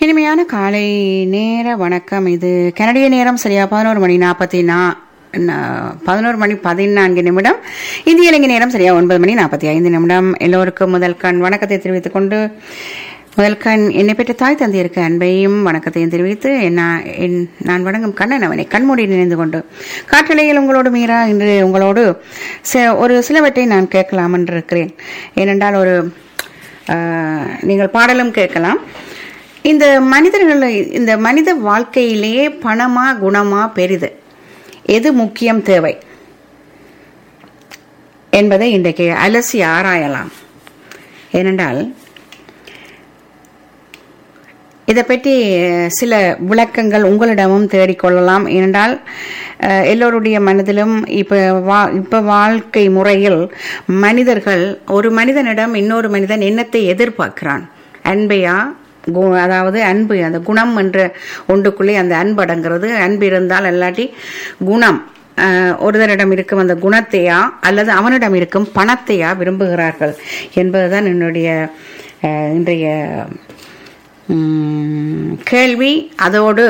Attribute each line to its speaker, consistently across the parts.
Speaker 1: இனிமையான காலை நேர வணக்கம் இது கனடிய நேரம் சரியா பதினோரு மணி நாற்பத்தி நா நா- பதினோரு மணி பதினான்கு நிமிடம் இந்திய இலங்கை நேரம் சரியா ஒன்பது மணி நாற்பத்தி ஐந்து நிமிடம் எல்லோருக்கும் முதல் கண் வணக்கத்தை தெரிவித்துக் கொண்டு முதல் கண் என்னை பெற்ற தாய் தந்தையருக்கு அன்பையும் வணக்கத்தையும் தெரிவித்து என்ன என் நான் வணங்கும் கண்ணன் அவனை கண்மூடி நினைந்து கொண்டு காற்றலையில் உங்களோடு மீறா இன்று உங்களோடு ச- ஒரு சிலவற்றை நான் கேட்கலாம் என்று இருக்கிறேன் ஏனென்றால் ஒரு ஆஹ், நீங்கள் பாடலும் கேட்கலாம் இந்த மனிதர்கள் இந்த மனித வாழ்க்கையிலேயே பணமா குணமா பெரிது எது முக்கியம் தேவை என்பதை இன்றைக்கு அலசி ஆராயலாம் ஏனென்றால் இதை பற்றி சில விளக்கங்கள் உங்களிடமும் தேடிக்கொள்ளலாம் ஏனென்றால் அஹ், எல்லோருடைய மனதிலும் இப்போ வா இப்போ வாழ்க்கை முறையில் மனிதர்கள் ஒரு மனிதனிடம் இன்னொரு மனிதன் என்னத்தை எதிர்பார்க்கிறான் அன்பையா கு- அதாவது அன்பு அந்த குணம் என்ற ஒன்றுக்குள்ளே அந்த அன்பு அடங்கிறது அன்பு இருந்தால் இல்லாட்டி குணம் அஹ், ஒருவரிடம் இருக்கும் அந்த குணத்தையா அல்லது அவனிடம் இருக்கும் பணத்தையா விரும்புகிறார்கள் என்பதுதான் என்னுடைய அஹ், இன்றைய உம், கேள்வி அதோடு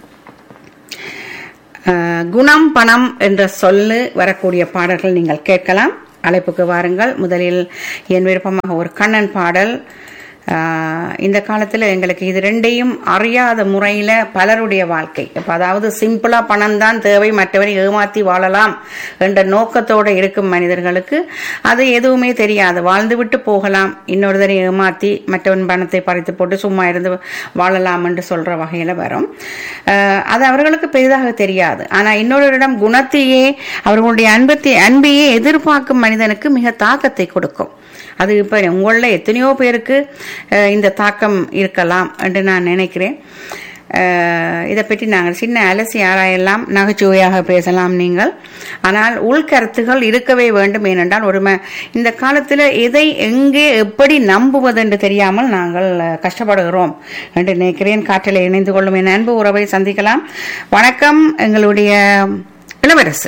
Speaker 1: அஹ், குணம் பணம் என்ற சொல்லு வரக்கூடிய பாடல்கள் நீங்கள் கேட்கலாம் அழைப்புக்கு வாருங்கள் முதலில் என் விருப்பமாக ஒரு கண்ணன் பாடல் அஹ், இந்த காலத்தில் எங்களுக்கு இது ரெண்டையும் அறியாத முறையில் பலருடைய வாழ்க்கை இப்போ அதாவது சிம்பிளாக பணம் தான் தேவை மற்றவரை ஏமாற்றி வாழலாம் என்ற நோக்கத்தோடு இருக்கும் மனிதர்களுக்கு அது எதுவுமே தெரியாது வாழ்ந்து விட்டு போகலாம் இன்னொருத்தரை ஏமாற்றி மற்றவன் பணத்தை பறித்து போட்டு சும்மா இருந்து வாழலாம் என்று சொல்ற வகையில் வரும் அஹ், அது அவர்களுக்கு பெரிதாக தெரியாது ஆனால் இன்னொருவரிடம் குணத்தையே அவர்களுடைய அன்பத்தை அன்பையே எதிர்பார்க்கும் மனிதனுக்கு மிக தாக்கத்தை கொடுக்கும் அது இப்போ உங்களில் எத்தனையோ பேருக்கு அஹ், இந்த தாக்கம் இருக்கலாம் என்று நான் நினைக்கிறேன் அஹ், இதை பற்றி நாங்கள் சின்ன அலசி ஆராயலாம் நகைச்சுவையாக பேசலாம் நீங்கள் ஆனால் உள்கருத்துகள் இருக்கவே வேண்டும் ஏனென்றால் ஒரு ம- இந்த காலத்தில் எதை எங்கே எப்படி நம்புவது என்று தெரியாமல் நாங்கள் அஹ், கஷ்டப்படுகிறோம் என்று நினைக்கிறேன் காற்றில் இணைந்து கொள்ளும் என் அன்பு உறவை சந்திக்கலாம் வணக்கம் எங்களுடைய இளவரசு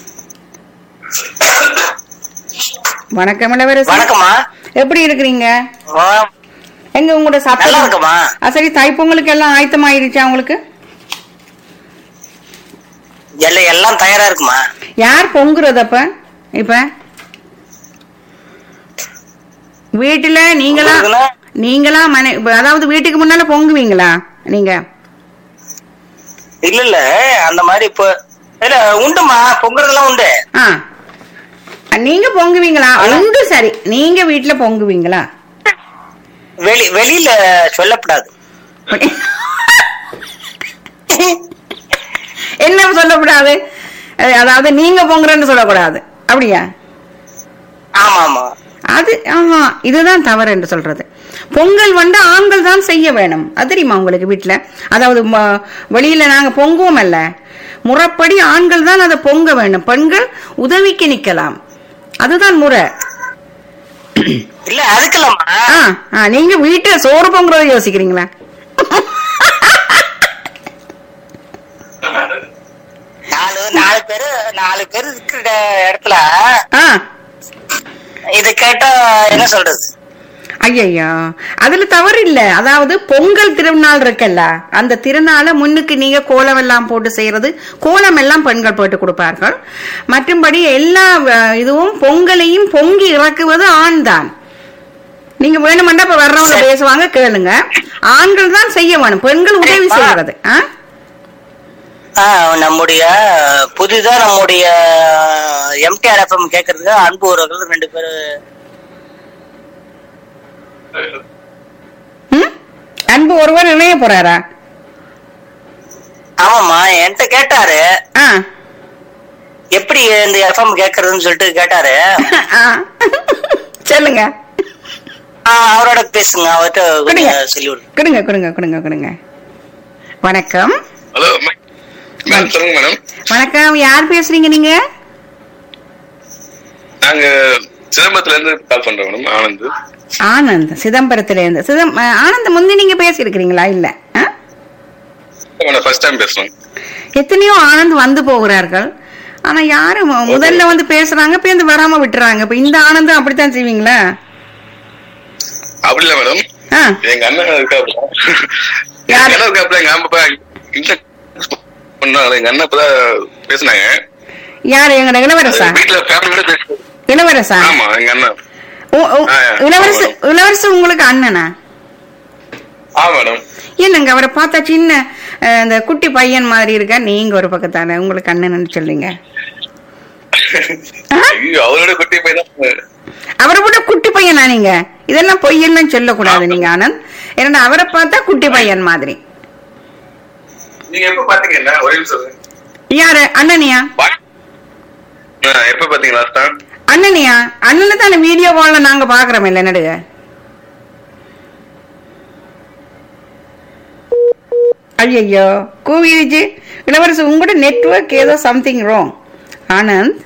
Speaker 1: வணக்கம் இளவரசு
Speaker 2: வணக்கம்மா
Speaker 1: எப்படி இருக்கிறீங்க
Speaker 2: ஆ,
Speaker 1: எங்க உங்களோட
Speaker 2: நல்லா
Speaker 1: சத்தம்
Speaker 2: இருக்குமா
Speaker 1: ஆ, சரி தைப்பொங்கலுக்கு எல்லாம் ஆயத்தமாயிருச்சா உங்களுக்கு
Speaker 2: எல்லாம் எல்லாம் தயாரா இருக்குமா
Speaker 1: யார் பொங்குறது அப்ப இப்ப வீட்டுல நீங்களா
Speaker 2: பொங்குறதுன்னா?
Speaker 1: நீங்களா மனை இப்ப அதாவது வீட்டுக்கு முன்னால பொங்குவீங்களா நீங்க
Speaker 2: இல்ல இல்ல அந்த மாதிரி இப்போ இல்ல உண்டுமா பொங்குறதெல்லாம் உண்டு
Speaker 1: ஆ நீங்க பொங்குவீங்களா உண்டு சரி நீங்க வீட்டுல பொங்குவீங்களா
Speaker 2: வெளி வெளியில சொல்லப்படாது
Speaker 1: என்ன சொல்லக்கூடாது அஹ், அதாவது நீங்க பொங்குறேன்னு சொல்லக்கூடாது அப்படியா
Speaker 2: ஆமா ஆமா
Speaker 1: அது ஆமா இதுதான் தவறு என்று சொல்றது பொங்கல் வந்து ஆண்கள் தான் செய்ய வேணும் அது தெரியுமா உங்களுக்கு வீட்டுல அதாவது ம- வெளியில நாங்க பொங்குவோம் அல்ல முறைப்படி ஆண்கள் தான் அதை பொங்க வேண்டும் பெண்கள் உதவிக்கு நிக்கலாம் அதுதான் முறை
Speaker 2: இல்ல அதுக்கு இல்லம்மா
Speaker 1: ஆ, ஆ, நீங்க வீட்டுல சோறு பொங்குறத யோசிக்கிறீங்களா
Speaker 2: நாலு நாலு பேரு நாலு பேர் இருக்கிற இடத்துல
Speaker 1: ஆ
Speaker 2: இது கேட்டா என்ன சொல்றது
Speaker 1: ஐயா அதுல தவறு இல்ல அதாவது பொங்கல் திருநாள் இருக்குல்ல அந்த திருநாளை முன்னுக்கு நீங்க கோலம் எல்லாம் போட்டு செய்யறது கோலம் எல்லாம் பெண்கள் போட்டு கொடுப்பார்கள் மற்றும்படி எல்லா அஹ், இதுவும் பொங்கலையும் பொங்கி இறக்குவது ஆண் தான் நீங்க வேணுமெண்டா இப்ப வர்றவங்க
Speaker 2: சரி.
Speaker 1: பேசுவாங்க கேளுங்க ஆண்கள் தான் செய்ய வேணும் பெண்கள் உதவி
Speaker 2: சரிப்பா.
Speaker 1: செய்யறது ஆ?
Speaker 2: ஆ, நம்முடைய புதிதா நம்முடைய எம்டிஆர் எஃப்எம் கேக்குறதுக்கு அன்பு உறவுகள் ரெண்டு பேரு
Speaker 1: ம்? அன்பு ஒருவர் இணைய போறாரா
Speaker 2: ஆமாம்மா என்கிட்ட கேட்டாரு
Speaker 1: ஆ
Speaker 2: எப்படி இந்த எஃப்எம் கேக்குறதுன்னு சொல்லிட்டு கேட்டாரு
Speaker 1: ஆ. சொல்லுங்க
Speaker 2: ஆ, அவரோட பேசுங்க அவர்கிட்ட
Speaker 1: கொடுங்க.
Speaker 2: கொஞ்சம் சொல்லி விடுங்க
Speaker 1: கொடுங்க கொடுங்க கொடுங்க கொடுங்க வணக்கம்
Speaker 3: ஹலோ மேடம் சொல்லுங்க மேடம்
Speaker 1: வணக்கம் யார் பேசுறீங்க நீங்க
Speaker 3: நாங்க சிதம்பரத்துல இருந்து கால் பண்றோம் மேடம் ஆனந்த்
Speaker 1: ஆனந்த் சிதம்பரத்துல இருந்து சிதம் அஹ், ஆனந்த் முந்தி நீங்க பேசியிருக்கிறீங்களா இல்ல ஆ?
Speaker 3: மேடம் ஃபர்ஸ்ட் டைம் பேசுறோம்
Speaker 1: எத்தனையோ ஆனந்த் வந்து போகிறார்கள் ஆனா யாரு மு- முதல்ல வந்து பேசுறாங்க இப்ப இந்த வராம விட்டுறாங்க இப்ப இந்த ஆனந்தம் அப்படித்தான் செய்வீங்களா
Speaker 3: அப்படி இல்ல மேடம்
Speaker 1: ஆ
Speaker 3: எங்க அண்ணன் இருக்கா
Speaker 1: யாரு?
Speaker 3: எங்க அண்ணன் இருக்காப்புல, எங்க அம்மா அப்பா இல்ல பண்ணாங்களே, எங்க அண்ணன் இப்பதான் பேசுனாங்க
Speaker 1: யாரு எங்க இளவரசா
Speaker 3: வீட்டுல ஃபேமிலியோட பேசு
Speaker 1: இளவரசா
Speaker 3: ஆமா எங்க அண்ணன்
Speaker 1: உ- உ-
Speaker 3: ஆ,
Speaker 1: இளவரசு
Speaker 3: ஆமா.
Speaker 1: இளவரசு உங்களுக்கு அண்ணனா
Speaker 3: ஆ மேடம்
Speaker 1: என்னங்க அவரை பார்த்தா சின்ன அஹ், அந்த குட்டி பையன் மாதிரி இருக்க நீங்க ஒரு பக்கத்தான உங்களுக்கு அண்ணன்னு சொல்றீங்க ஆ?
Speaker 3: ஐயோ அவரோட குட்டி பையன் தான்
Speaker 1: அவரை விட குட்டி பையனா நீங்க இதெல்லாம் பொய்யெல்லாம் சொல்லக்கூடாது நீங்க ஆனந்த் ஏன்னா அவரை பார்த்தா குட்டி பையன் மாதிரி
Speaker 3: நீங்க எப்ப பாத்தீங்க என்ன ஒரே நிமிஷம்
Speaker 1: யாரு அண்ணனியா
Speaker 3: வா- ஆ, எப்ப பாத்தீங்க லாஸ்ட் டைம்
Speaker 1: அண்ணனியா அண்ணனை தானே வீடியோ கால்ல நாங்க பாக்குறோம் இல்ல நடுக ஐயோ கூவிடுச்சு இளவரசு உங்களோட நெட்வொர்க் ஏதோ சம்திங் ராங் ஆனந்த்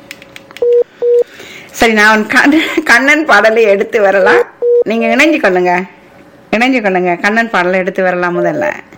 Speaker 1: சரி நான் கண்ணன் கண்ணன் பாடலை எடுத்து வரலாம் நீங்க இணைஞ்சு கொள்ளுங்க இணைஞ்சு கொள்ளுங்க கண்ணன் பாடலை எடுத்து வரலாம் முதல்ல